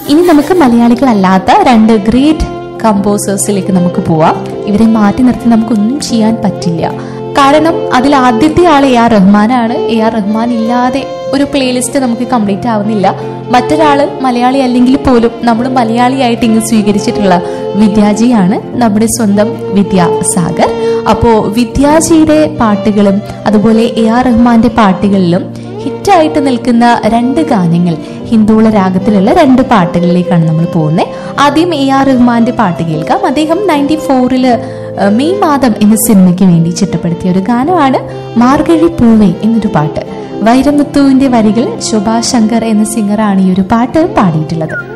ഇനി നമുക്ക് മലയാളികളല്ലാത്ത രണ്ട് ഗ്രേറ്റ് കമ്പോസേഴ്സിലേക്ക് നമുക്ക് പോവാം ഇവരെ മാറ്റി നിർത്തി നമുക്കൊന്നും ചെയ്യാൻ പറ്റില്ല കാരണം അതിൽ ആദ്യത്തെ ആൾ എ ആർ റഹ്മാനാണ് എ ആർ റഹ്മാൻ ഇല്ലാതെ ഒരു പ്ലേലിസ്റ്റ് നമുക്ക് കംപ്ലീറ്റ് ആവുന്നില്ല മറ്റൊരാള് മലയാളി അല്ലെങ്കിൽ പോലും നമ്മൾ മലയാളിയായിട്ട് ഇങ്ങ് സ്വീകരിച്ചിട്ടുള്ള വിദ്യാജിയാണ് നമ്മുടെ സ്വന്തം വിദ്യാസാഗർ അപ്പോ വിദ്യാജിയുടെ പാട്ടുകളും അതുപോലെ എ ആർ റഹ്മാന്റെ പാട്ടുകളിലും ഹിറ്റായിട്ട് നിൽക്കുന്ന രണ്ട് ഗാനങ്ങൾ ഹിന്ദുള രാഗത്തിലുള്ള രണ്ട് പാട്ടുകളിലേക്കാണ് നമ്മൾ പോകുന്നത് ആദ്യം എ ആർ റഹ്മാന്റെ പാട്ട് കേൾക്കാം അദ്ദേഹം നയൻറ്റി ഫോറില് മെയ് മാതം എന്ന സിനിമയ്ക്ക് വേണ്ടി ചിട്ടപ്പെടുത്തിയ ഒരു ഗാനമാണ് മാർഗഴി പൂവേ എന്നൊരു പാട്ട് വൈരമുത്തുവിന്റെ വരികൾ ശോഭാ ശങ്കർ എന്ന സിംഗറാണ് ഈ ഒരു പാട്ട് പാടിയിട്ടുള്ളത്